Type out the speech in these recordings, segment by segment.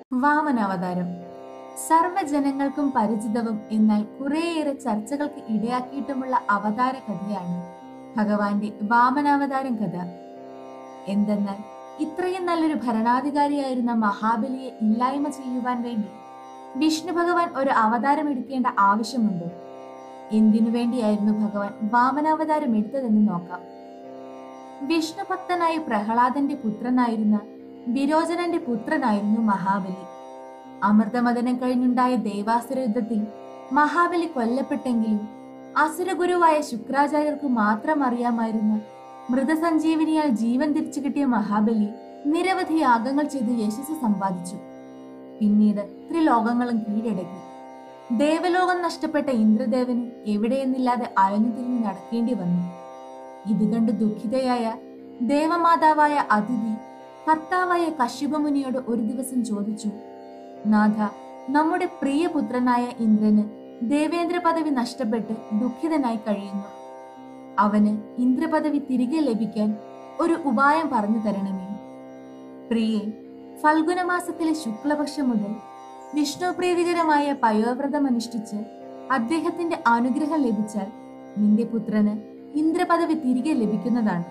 വാമനാവതാരം സർവ്വജനങ്ങൾക്കും പരിചിതവും എന്നാൽ കുറേയേറെ ചർച്ചകൾക്ക് ഇടയാക്കിയിട്ടുമുള്ള അവതാര കഥയാണ് ഭഗവാന്റെ വാമനാവതാരം കഥ എന്തെന്നാൽ ഇത്രയും നല്ലൊരു ഭരണാധികാരിയായിരുന്ന മഹാബലിയെ ഇല്ലായ്മ ചെയ്യുവാൻ വേണ്ടി വിഷ്ണു ഭഗവാൻ ഒരു അവതാരം എടുക്കേണ്ട ആവശ്യമുണ്ടോ എന്തിനു വേണ്ടിയായിരുന്നു ഭഗവാൻ വാമനാവതാരം എടുത്തതെന്ന് നോക്കാം വിഷ്ണു ഭക്തനായ പ്രഹ്ലാദന്റെ പുത്രനായിരുന്ന വിരോചനന്റെ പുത്രനായിരുന്നു മഹാബലി അമൃതമദനം കഴിഞ്ഞുണ്ടായ ദേവാസുര യുദ്ധത്തിൽ മഹാബലി കൊല്ലപ്പെട്ടെങ്കിലും അസുരഗുരുവായ ശുക്രാചാര്യർക്കു മാത്രം അറിയാമായിരുന്ന മൃതസഞ്ജീവനിയാൽ ജീവൻ തിരിച്ചു കിട്ടിയ മഹാബലി നിരവധി യാഗങ്ങൾ ചെയ്ത് യശസ് സമ്പാദിച്ചു പിന്നീട് ത്രിലോകങ്ങളും കീഴടക്കി ദേവലോകം നഷ്ടപ്പെട്ട ഇന്ദ്രദേവന് എവിടെയെന്നില്ലാതെ അലഞ്ഞു തിരിഞ്ഞ് നടക്കേണ്ടി വന്നു ഇത് കണ്ട് ദുഃഖിതയായ ദേവമാതാവായ അതിഥി ഭർത്താവായ കശ്യപമുനിയോട് ഒരു ദിവസം ചോദിച്ചു നാഥ നമ്മുടെ പ്രിയപുത്രനായ ഇന്ദ്രന് ദേവേന്ദ്ര പദവി നഷ്ടപ്പെട്ട് ദുഃഖിതനായി കഴിയുന്നു അവന് ഇന്ദ്രപദവി തിരികെ ലഭിക്കാൻ ഒരു ഉപായം പറഞ്ഞു തരണമേ പ്രിയെ ഫൽഗുനമാസത്തിലെ ശുക്ലപക്ഷം മുതൽ വിഷ്ണു പ്രീതികരമായ പയോവ്രതം അനുഷ്ഠിച്ച് അദ്ദേഹത്തിന്റെ അനുഗ്രഹം ലഭിച്ചാൽ നിന്റെ പുത്രന് ഇന്ദ്രപദവി തിരികെ ലഭിക്കുന്നതാണ്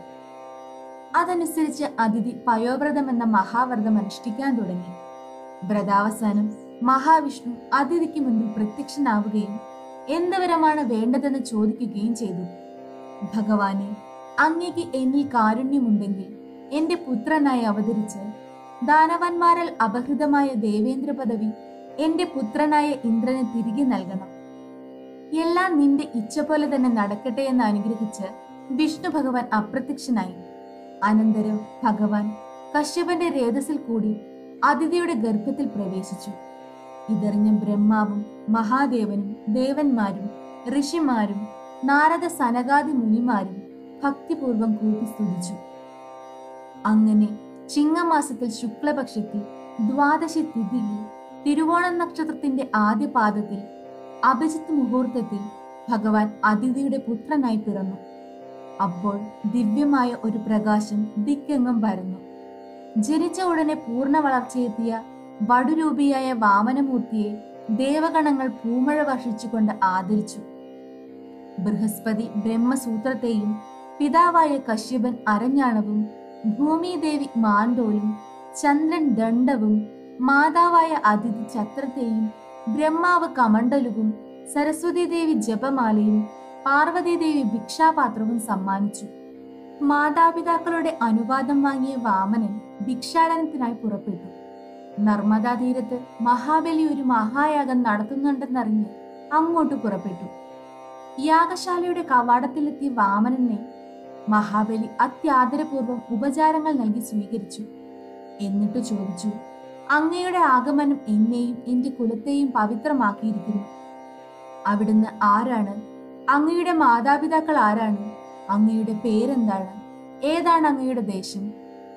അതനുസരിച്ച് അതിഥി പയോവ്രതം എന്ന മഹാവ്രതം അനുഷ്ഠിക്കാൻ തുടങ്ങി വ്രതാവസാനം മഹാവിഷ്ണു അതിഥിക്ക് മുൻപിൽ പ്രത്യക്ഷനാവുകയും എന്ത് വരമാണ് വേണ്ടതെന്ന് ചോദിക്കുകയും ചെയ്തു ഭഗവാനെ അങ്ങേക്ക് എന്നിൽ കാരുണ്യമുണ്ടെങ്കിൽ എന്റെ പുത്രനായി അവതരിച്ച് ദാനവന്മാരാൽ അപഹൃതമായ ദേവേന്ദ്ര പദവി എന്റെ പുത്രനായ ഇന്ദ്രന് തിരികെ നൽകണം എല്ലാം നിന്റെ ഇച്ഛ പോലെ തന്നെ നടക്കട്ടെ എന്ന് അനുഗ്രഹിച്ച് വിഷ്ണു ഭഗവാൻ അപ്രത്യക്ഷനായി അനന്തരം ഭഗവാൻ കശ്യപന്റെ രേതസിൽ കൂടി അതിഥിയുടെ ഗർഭത്തിൽ പ്രവേശിച്ചു ഇതറിഞ്ഞ ബ്രഹ്മാവും മഹാദേവനും ദേവന്മാരും ഋഷിമാരും നാരദ സനകാദി മുനിമാരും ഭക്തിപൂർവം കൂട്ടി സ്തുതിച്ചു അങ്ങനെ ചിങ്ങമാസത്തിൽ ശുക്ലപക്ഷത്തിൽ ദ്വാദശി തിഥിയിൽ തിരുവോണം നക്ഷത്രത്തിന്റെ ആദ്യ പാദത്തിൽ അഭിജിത്ത് മുഹൂർത്തത്തിൽ ഭഗവാൻ അതിഥിയുടെ പുത്രനായി പിറന്നു അപ്പോൾ ദിവ്യമായ ഒരു പ്രകാശം ദിക്കെങ്ങും പരന്നു ജനിച്ച ഉടനെ പൂർണ്ണ വളർച്ചയെത്തിയ വടുരൂപിയായ വാമനമൂർത്തിയെ ദേവഗണങ്ങൾ പൂമഴ വർഷിച്ചുകൊണ്ട് ആദരിച്ചു ബൃഹസ്പതി ബ്രഹ്മസൂത്രത്തെയും പിതാവായ കശ്യപൻ അരഞ്ഞാണവും ഭൂമിദേവി മാന്തോലും ചന്ദ്രൻ ദണ്ഡവും മാതാവായ അതിഥി ഛത്രത്തെയും ബ്രഹ്മാവ് കമണ്ഡലുവും സരസ്വതി ദേവി ജപമാലയും പാർവതീദേവി ഭിക്ഷാപാത്രവും സമ്മാനിച്ചു മാതാപിതാക്കളുടെ അനുവാദം വാങ്ങിയ വാമനൻ ഭിക്ഷാടനത്തിനായി പുറപ്പെട്ടു നർമ്മദാ തീരത്ത് മഹാബലി ഒരു മഹായാഗം നടത്തുന്നുണ്ടെന്നറിഞ്ഞ് അങ്ങോട്ട് പുറപ്പെട്ടു യാഗശാലയുടെ കവാടത്തിലെത്തിയ വാമനനെ മഹാബലി അത്യാദരപൂർവ്വം ഉപചാരങ്ങൾ നൽകി സ്വീകരിച്ചു എന്നിട്ട് ചോദിച്ചു അങ്ങയുടെ ആഗമനം എന്നെയും എന്റെ കുലത്തെയും പവിത്രമാക്കിയിരിക്കുന്നു അവിടുന്ന് ആരാണ് അങ്ങയുടെ മാതാപിതാക്കൾ ആരാണ് അങ്ങയുടെ പേരെന്താണ് ഏതാണ് അങ്ങയുടെ ദേശം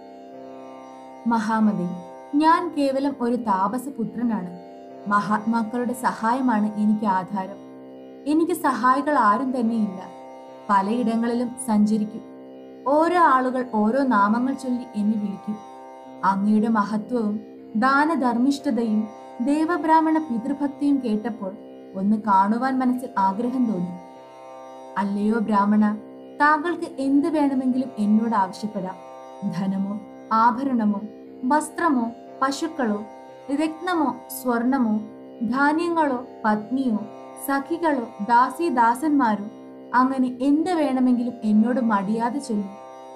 മഹാമതി ഞാൻ കേവലം ഒരു താപസപുത്രനാണ് മഹാത്മാക്കളുടെ സഹായമാണ് എനിക്ക് ആധാരം എനിക്ക് സഹായികൾ ആരും തന്നെയില്ല പലയിടങ്ങളിലും സഞ്ചരിക്കും ഓരോ ആളുകൾ ഓരോ നാമങ്ങൾ ചൊല്ലി എന്നെ വിളിക്കും അങ്ങയുടെ മഹത്വവും ദാനധർമ്മിഷ്ഠതയും ദേവബ്രാഹ്മണ പിതൃഭക്തിയും കേട്ടപ്പോൾ ഒന്ന് കാണുവാൻ മനസ്സിൽ ആഗ്രഹം തോന്നി അല്ലയോ ബ്രാഹ്മണ താങ്കൾക്ക് എന്ത് വേണമെങ്കിലും എന്നോട് ആവശ്യപ്പെടാം ധനമോ ആഭരണമോ വസ്ത്രമോ പശുക്കളോ രത്നമോ സ്വർണമോ ധാന്യങ്ങളോ പത്നിയോ സഖികളോ ദാസീദാസന്മാരോ അങ്ങനെ എന്ത് വേണമെങ്കിലും എന്നോട് മടിയാതെ ചൊല്ലും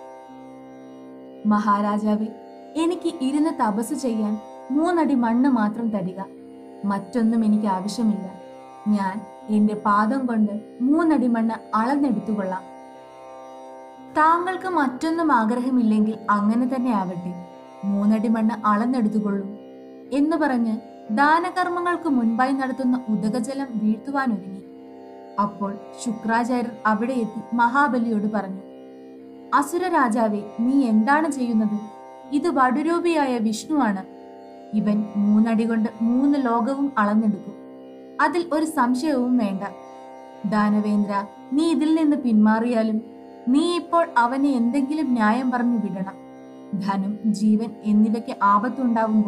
മഹാരാജാവെ എനിക്ക് ഇരുന്ന് തപസ് ചെയ്യാൻ മൂന്നടി മണ്ണ് മാത്രം തരിക മറ്റൊന്നും എനിക്ക് ആവശ്യമില്ല ഞാൻ എന്റെ പാദം കൊണ്ട് മൂന്നടി മണ്ണ് അളന്നെടുത്തുകൊള്ളാം താങ്കൾക്ക് മറ്റൊന്നും ആഗ്രഹമില്ലെങ്കിൽ അങ്ങനെ തന്നെ ആവട്ടെ മൂന്നടി മണ്ണ് അളന്നെടുത്തുകൊള്ളൂ എന്ന് പറഞ്ഞ് ദാനകർമ്മങ്ങൾക്ക് മുൻപായി നടത്തുന്ന ഉദകജലം വീഴ്ത്തുവാനൊരുങ്ങി അപ്പോൾ ശുക്രാചാര്യർ അവിടെ എത്തി മഹാബലിയോട് പറഞ്ഞു അസുര രാജാവെ നീ എന്താണ് ചെയ്യുന്നത് ഇത് വടുരൂപിയായ വിഷ്ണുവാണ് ഇവൻ മൂന്നടി കൊണ്ട് മൂന്ന് ലോകവും അളന്നെടുക്കും അതിൽ ഒരു സംശയവും വേണ്ട ദാനവേന്ദ്ര നീ ഇതിൽ നിന്ന് പിന്മാറിയാലും നീ ഇപ്പോൾ അവനെ എന്തെങ്കിലും ന്യായം പറഞ്ഞു വിടണം ധനം ജീവൻ എന്നിവയ്ക്ക് ആപത്തുണ്ടാവുമ്പോൾ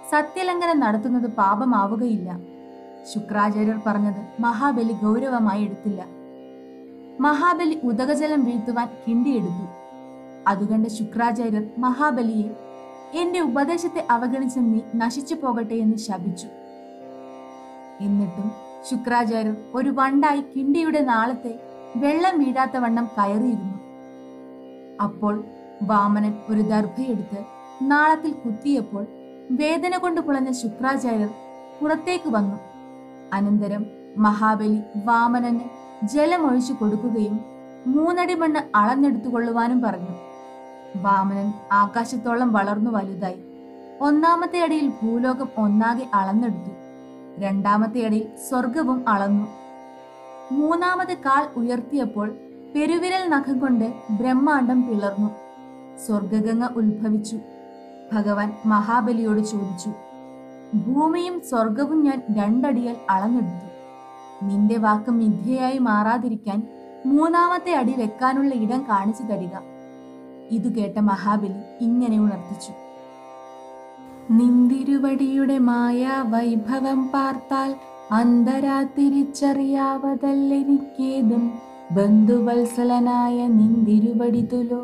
സത്യലംഘനം നടത്തുന്നത് പാപമാവുകയില്ല ശുക്രാചാര്യർ പറഞ്ഞത് മഹാബലി ഗൗരവമായി എടുത്തില്ല മഹാബലി ഉദകജലം വീഴ്ത്തുവാൻ കിണ്ടിയെടുത്തു അതുകണ്ട് ശുക്രാചാര്യർ മഹാബലിയെ എന്റെ ഉപദേശത്തെ അവഗണിച്ച് നീ നശിച്ചു പോകട്ടെ എന്ന് ശപിച്ചു എന്നിട്ടും ശുക്രാചാര്യർ ഒരു വണ്ടായി കിണ്ടിയുടെ നാളത്തെ വെള്ളം വീഴാത്ത വണ്ണം കയറിയിരുന്നു അപ്പോൾ വാമനൻ ഒരു ദർഭയെടുത്ത് നാളത്തിൽ കുത്തിയപ്പോൾ വേദന കൊണ്ട് പുളഞ്ഞ ശുക്രാചാര്യർ പുറത്തേക്ക് വന്നു അനന്തരം മഹാബലി വാമനന് ജലമൊഴിച്ചു കൊടുക്കുകയും മൂന്നടി മണ്ണ് അളന്നെടുത്തുകൊള്ളുവാനും പറഞ്ഞു വാമനൻ ആകാശത്തോളം വളർന്നു വലുതായി ഒന്നാമത്തെ അടിയിൽ ഭൂലോകം ഒന്നാകെ അളന്നെടുത്തു രണ്ടാമത്തെ അടിയിൽ സ്വർഗവും അളന്നു മൂന്നാമത് കാൽ ഉയർത്തിയപ്പോൾ പെരുവിരൽ നഖം കൊണ്ട് ബ്രഹ്മാണ്ടം പിളർന്നു സ്വർഗഗംഗ ഉത്ഭവിച്ചു ഭഗവാൻ മഹാബലിയോട് ചോദിച്ചു ഭൂമിയും സ്വർഗവും ഞാൻ രണ്ടടിയാൽ അളന്നെടുത്തു നിന്റെ വാക്ക് മിഥ്യയായി മാറാതിരിക്കാൻ മൂന്നാമത്തെ അടി വെക്കാനുള്ള ഇടം കാണിച്ചു തരിക ഇതു കേട്ട മഹാബലി ഇങ്ങനെ ഉണർത്തിച്ചു നിന്തിരുവടിയുടെ മായ വൈഭവം പാർത്താൽ അന്തരാ തിരിച്ചറിയാവതല്ലെനിക്കേതും ബന്ധുവത്സലനായ നിന്തിരുവടി തുലോ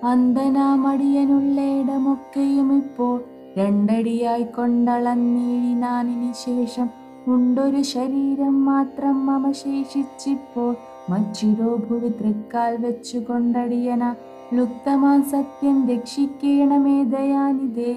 അന്തനാമടിയനുള്ളയിടമൊക്കെയും ഇപ്പോൾ രണ്ടടിയായി കൊണ്ടളന്നീഴിനാനിനി ശേഷം ഉണ്ടൊരു ശരീരം മാത്രം മമ ശേഷിച്ചിപ്പോൾ മച്ചിരോ ഭുവി തൃക്കാൽ വെച്ചു കൊണ്ടടിയന ലുപ്തമാൻ സത്യം രക്ഷിക്കണമേ ദയാനിതേ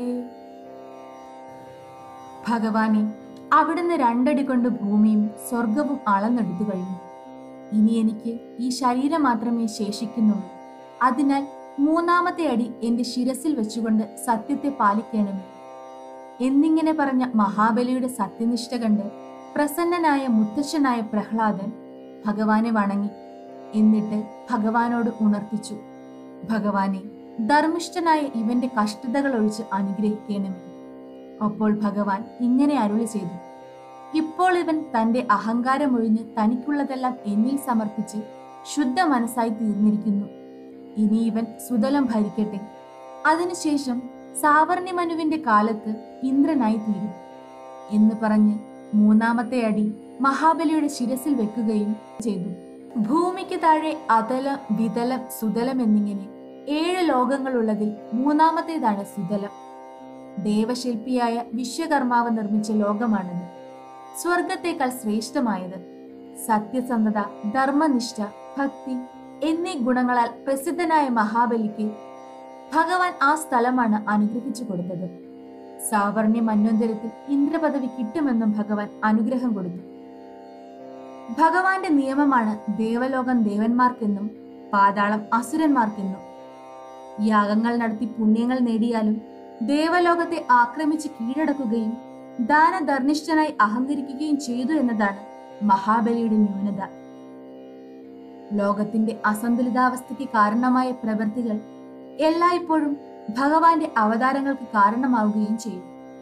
ഭഗവാനെ അവിടുന്ന് രണ്ടടി കൊണ്ട് ഭൂമിയും സ്വർഗവും അളന്നെടുത്തു കഴിഞ്ഞു ഇനി എനിക്ക് ഈ ശരീരം മാത്രമേ ശേഷിക്കുന്നുള്ളൂ അതിനാൽ മൂന്നാമത്തെ അടി എന്റെ ശിരസിൽ വെച്ചുകൊണ്ട് സത്യത്തെ പാലിക്കണമേ എന്നിങ്ങനെ പറഞ്ഞ മഹാബലിയുടെ സത്യനിഷ്ഠ കണ്ട് പ്രസന്നനായ മുത്തശ്ശനായ പ്രഹ്ലാദൻ ഭഗവാനെ വണങ്ങി എന്നിട്ട് ഭഗവാനോട് ഉണർത്തിച്ചു ഭഗവാനെ ധർമ്മിഷ്ഠനായ ഇവന്റെ കഷ്ടതകൾ ഒഴിച്ച് അനുഗ്രഹിക്കണമേ അപ്പോൾ ഭഗവാൻ ഇങ്ങനെ അരുളി ചെയ്തു ഇപ്പോൾ ഇവൻ തന്റെ അഹങ്കാരമൊഴിഞ്ഞ് തനിക്കുള്ളതെല്ലാം എന്നിൽ സമർപ്പിച്ച് ശുദ്ധ മനസ്സായി തീർന്നിരിക്കുന്നു ഇനി ഇവൻ സുതലം ഭരിക്കട്ടെ അതിനുശേഷം സാവർണിമനുവിന്റെ കാലത്ത് ഇന്ദ്രനായി തീരും എന്ന് പറഞ്ഞ് മൂന്നാമത്തെ അടി മഹാബലിയുടെ ശിരസിൽ വെക്കുകയും ചെയ്തു ഭൂമിക്ക് താഴെ അതലം വിതലം സുതലം എന്നിങ്ങനെ ഏഴ് ലോകങ്ങളുള്ളതിൽ മൂന്നാമത്തേതാണ് സുതലം ദേവശില്പിയായ വിശ്വകർമാവ് നിർമ്മിച്ച ലോകമാണിത് സ്വർഗത്തേക്കാൾ ശ്രേഷ്ഠമായത് സത്യസന്ധത ധർമ്മനിഷ്ഠ ഭക്തി എന്നീ ഗുണങ്ങളാൽ പ്രസിദ്ധനായ മഹാബലിക്ക് ഭഗവാൻ ആ സ്ഥലമാണ് അനുഗ്രഹിച്ചു കൊടുത്തത് സാവർണ്യ മന്വന്തരത്തിൽ ഇന്ദ്രപദവി കിട്ടുമെന്നും ഭഗവാൻ അനുഗ്രഹം കൊടുത്തു ഭഗവാന്റെ നിയമമാണ് ദേവലോകം ദേവന്മാർക്കെന്നും പാതാളം അസുരന്മാർക്കെന്നും യാഗങ്ങൾ നടത്തി പുണ്യങ്ങൾ നേടിയാലും ദേവലോകത്തെ ആക്രമിച്ച് കീഴടക്കുകയും ദാനധർണിഷ്ഠനായി അഹങ്കരിക്കുകയും ചെയ്തു എന്നതാണ് മഹാബലിയുടെ ന്യൂനത ലോകത്തിന്റെ അസന്തുലിതാവസ്ഥയ്ക്ക് കാരണമായ പ്രവൃത്തികൾ എല്ലായ്പ്പോഴും ഭഗവാന്റെ അവതാരങ്ങൾക്ക് കാരണമാവുകയും ചെയ്യും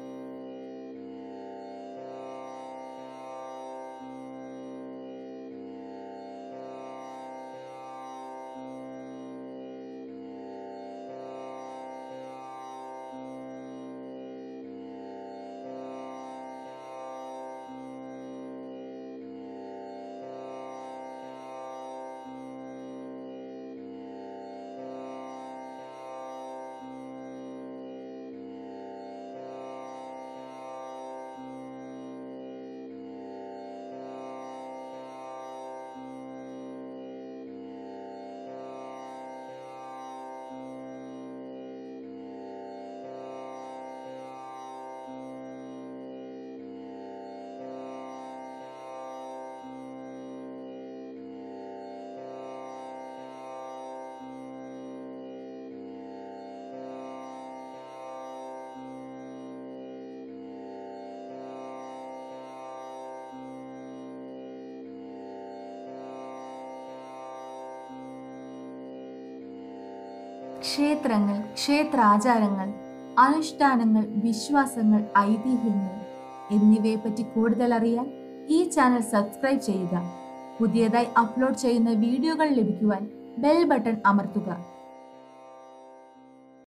ക്ഷേത്രങ്ങൾ ക്ഷേത്രാചാരങ്ങൾ അനുഷ്ഠാനങ്ങൾ വിശ്വാസങ്ങൾ ഐതിഹ്യങ്ങൾ എന്നിവയെപ്പറ്റി കൂടുതൽ അറിയാൻ ഈ ചാനൽ സബ്സ്ക്രൈബ് ചെയ്യുക പുതിയതായി അപ്ലോഡ് ചെയ്യുന്ന വീഡിയോകൾ ലഭിക്കുവാൻ ബെൽ ബട്ടൺ അമർത്തുക